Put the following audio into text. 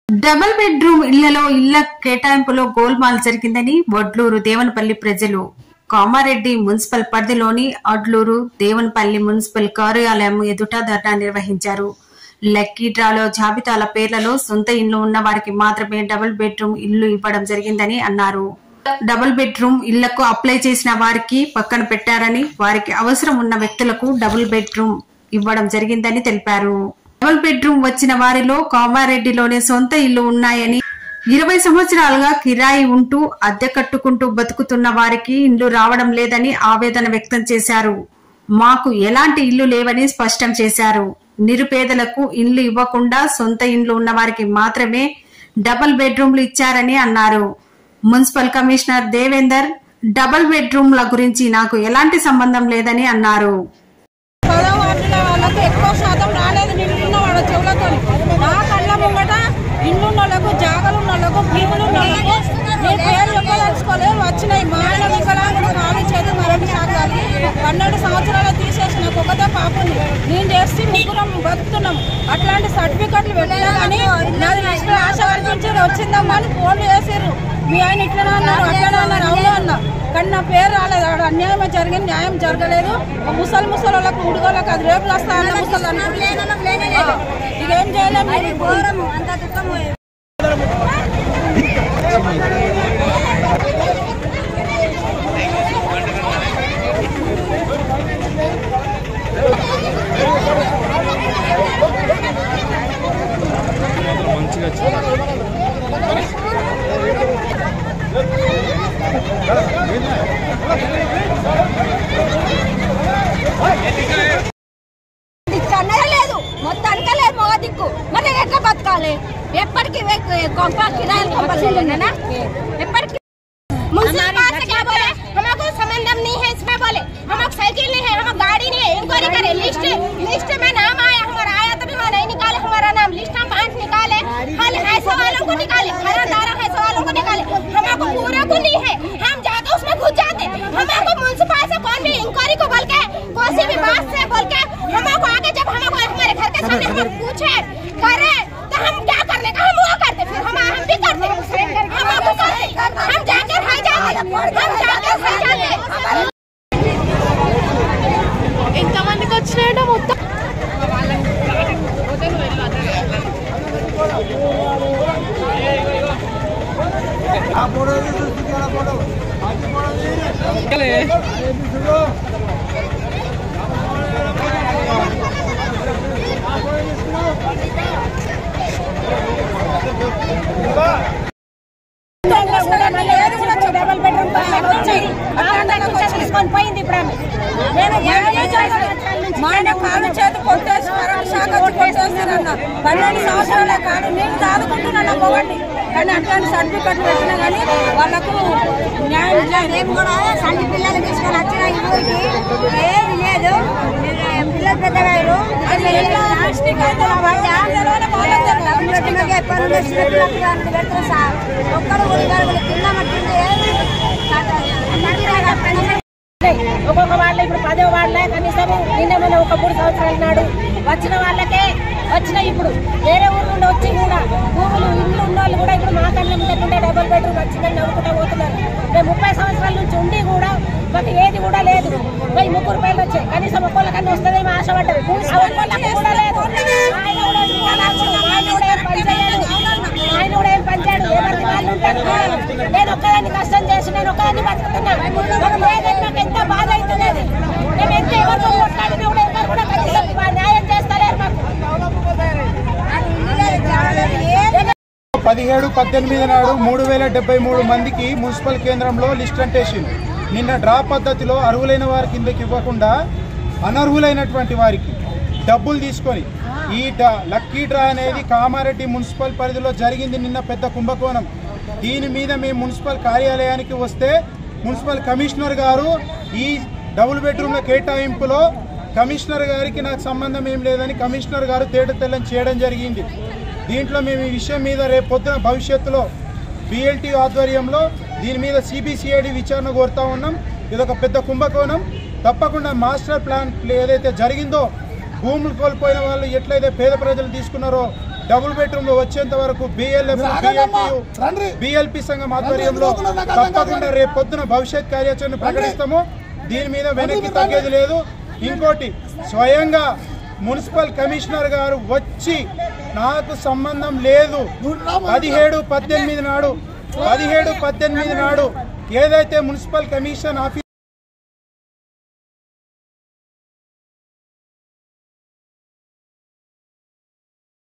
Double bedroom ఇళ్లలో ఇళ్ల కేటాయింపులో గోల్మాల్ జరిగిందని వడ్లూరు దేవనపల్లి ప్రజలు కామారెడ్డి మున్సిపల్ పరిధిలోని అడ్లూరు దేవనపల్లి మున్సిపల్ కార్యాలయం ఎదుట ధర్నా నిర్వహించారు లక్కీ డ్రాలో జాబితాల పేర్లలో సొంత ఇల్లు ఉన్న వారికి మాత్రమే డబుల్ బెడ్రూమ్ ఇల్లు ఇవ్వడం జరిగిందని అన్నారు డబుల్ బెడ్రూమ్ ఇళ్లకు అప్లై చేసిన వారికి పక్కన పెట్టారని వారికి అవసరం ఉన్న వ్యక్తులకు డబుల్ బెడ్రూమ్ ఇవ్వడం జరిగిందని తెలిపారు డబుల్ బెడ్రూమ్ వచ్చిన వారిలో కామారెడ్డిలోనే సొంత ఇల్లు ఉన్నాయని ఇరవై సంవత్సరాలుగా కిరాయి ఉంటూ అద్దె కట్టుకుంటూ బతుకుతున్న వారికి ఇల్లు రావడం లేదని ఆవేదన వ్యక్తం చేశారు మాకు ఎలాంటి ఇల్లు లేవని స్పష్టం చేశారు నిరుపేదలకు ఇల్లు ఇవ్వకుండా సొంత ఇండ్లు ఉన్న వారికి మాత్రమే డబుల్ బెడ్రూమ్లు ఇచ్చారని అన్నారు మున్సిపల్ కమిషనర్ దేవేందర్ డబుల్ బెడ్రూమ్ల గురించి నాకు ఎలాంటి సంబంధం లేదని అన్నారు పదవ వార్డుల వాళ్ళకు ఎక్కువ శాతం రాలేదు నిండున్న వాళ్ళ చెవులతో నా కళ్ళ ముంగట ఇల్లున్న వాళ్ళకు జాగలున్న వాళ్ళకు భూములు ఉన్న వాళ్ళకు నీ పేరు చెప్పదలుచుకోలేదు వచ్చినాయి మా ఆయన వికలాంగుడు కాలు చేతి మరొక సాగాలి పన్నెండు సంవత్సరాలు తీసేసి నాకు ఒకటే పాప ఉంది నేను చేసి ముగ్గురం బతుకుతున్నాం అట్లాంటి సర్టిఫికెట్లు పెట్టినా కానీ నాది ఇష్టం ఆశ కల్పించి వచ్చిందమ్మా అని ఫోన్లు చేసారు మీ ఆయన ఇట్లనే అన్నారు అట్లనే అన్నారు అవును అన్న కానీ నా పేరు రాలేదు ఆడ అన్యాయం జరిగింది న్యాయం జరగలేదు ఆ ముసలి ముసలి వాళ్ళకు ఉడుగోళ్ళకి అది రేపు వస్తా అన్న ముసలి అనుకుంటున్నాను. ఆ, ఇదేం చేయలేము దిక్కన్నదే లేదు మొత్తానికే లేదు మగ దిక్కు మరి నేను ఎట్లా బతకాలి ఎప్పటికీ వే- కొంప కిరాయిలు కంపల్సరీనా ఎప్పటికీ मुंसिपल पास से क्या बोले हमको संबंध नहीं है इसमें बोले हमको साइकिल नहीं है हमको गाड़ी नहीं है इंक्वायरी करे लिस्ट लिस्ट में नाम आया हमारा आया तभी वहाँ नहीं निकाले हमारा नाम लिस्ट में पांच निकाले हल ऐसे वालों को निकाले खरीदार ऐसे वालों को निकाले हमको पूरा को नहीं है हम जाके उसमें घुस जाते हमको मुंसिपल से कौन भी इंक्वायरी को बोल के कोई भी बात से बोल के हमको आगे जब हमको हमारे घर के सामने हम पूछे करे तो हम क्या करने का हम वो करते फिर हम हम भी करते हमको करते हम जाके रह जाते हम जाके रह जाते ఎంతమందికి వచ్చినాయంటే మొత్తం డబల్ బెడ్రూమ్ వచ్చి అట్లాంటి తీసుకొని పోయింది ఇప్పుడు ఆమె. నేను ఏమీ చేయలేదు. మా ఆయన కాలు చేతి కొట్టేసి కరెంట్ షాక్ వచ్చి కొట్టేస్తానన్న పన్నెండు సంవత్సరాలే కాదు నేను చదువుకుంటున్నాను మొగండి కానీ అట్లాంటి సర్టిఫికెట్లు పెట్టినా కానీ వాళ్ళకు న్యాయం చేయలేదు మేము కూడా సంటి పిల్లలు తీసుకొని వచ్చిన ఈ ఊరికి ఏది లేదు పిల్లలు పెద్దగారు అది ఎలా ప్లాస్టిక్ అయితే నా వాడి ఆందోళన వాళ్ళకి తెలియదు. ఒక్కరు కూడా తిన్నామంటుంది ఒక్కొక్క వాళ్ళ ఇప్పుడు పదో వాళ్ళే కనీసం నిన్న మొన్న ఒక మూడు సంవత్సరాల నాడు వచ్చిన వాళ్ళకే వచ్చిన ఇప్పుడు వేరే ఊరు నుండి వచ్చి కూడా భూములు ఇల్లు ఉన్న వాళ్ళు కూడా ఇప్పుడు మా కళ్ళ ముందటుంటే డబుల్ బెడ్రూమ్ వచ్చిందని నవ్వుకుంటూ పోతున్నారు మేము ముప్పై సంవత్సరాల నుంచి ఉండి కూడా మాకు ఏది కూడా లేదు పోయి ముగ్గురు పేర్లు వచ్చాయి కనీసం ఒక్కొక్కరికన్నా వస్తుందేమో ఆశపడ్డది ఆ ఒక్కొక్కరికి కూడా లేదు ఆయన కూడా వికలాంగుడు, ఆయన కూడా ఏం పని చేయడు. ఆయన కూడా ఏం పని చేయడు ఎవరికి వాళ్ళు ఉంటారు నేను ఒక్కదాన్ని కష్టం చేసి నేను ఒక్కదాన్ని బతుకుతున్నా మనం లేదని నాకు ఎంత బాధ అవుతున్నది మేము ఎంత ఎవరితో కొట్లాడినా కూడా ఎవరు కూడా కనీసం న్యాయం చేస్తలేరు మాకు పదిహేడు పద్దెనిమిది నాడు మూడు వేల డెబ్బై మూడు మందికి మున్సిపల్ కేంద్రంలో లిస్ట్ అంటేసింది నిన్న డ్రా పద్ధతిలో అర్హులైన వారి కిందకి ఇవ్వకుండా అనర్హులైనటువంటి వారికి డబ్బులు తీసుకొని ఈ డ్రా లక్కీ డ్రా అనేది కామారెడ్డి మున్సిపల్ పరిధిలో జరిగింది నిన్న పెద్ద కుంభకోణం దీని మీద మేము మున్సిపల్ కార్యాలయానికి వస్తే మున్సిపల్ కమిషనర్ గారు ఈ డబుల్ బెడ్రూమ్ల కేటాయింపులో కమిషనర్ గారికి నాకు సంబంధం ఏం లేదని కమిషనర్ గారు తేట తెల్లం చేయడం జరిగింది దీంట్లో మేము ఈ విషయం మీద రేపు పొద్దున భవిష్యత్తులో బిఎల్టీ ఆధ్వర్యంలో దీని మీద సిబిసిఐడి విచారణ కోరుతా ఉన్నాం ఇదొక పెద్ద కుంభకోణం తప్పకుండా మాస్టర్ ప్లాన్ ఏదైతే జరిగిందో భూములు కోల్పోయిన వాళ్ళు ఎట్లయితే పేద ప్రజలు తీసుకున్నారో డబుల్ బెడ్రూమ్ లో వచ్చేంత వరకు బిఎల్ఎఫ్ బిఎల్పి సంఘం ఆధ్వర్యంలో తప్పకుండా రేపు పొద్దున భవిష్యత్ కార్యాచరణ ప్రకటిస్తాము దీని మీద వెనక్కి తగ్గేది లేదు ఇంకోటి స్వయంగా మున్సిపల్ కమిషనర్ గారు వచ్చి నాకు సంబంధం లేదు పదిహేడు పద్దెనిమిది నాడు పదిహేడు పద్దెనిమిది నాడు ఏదైతే మున్సిపల్ కమిషన్ ఆఫీస్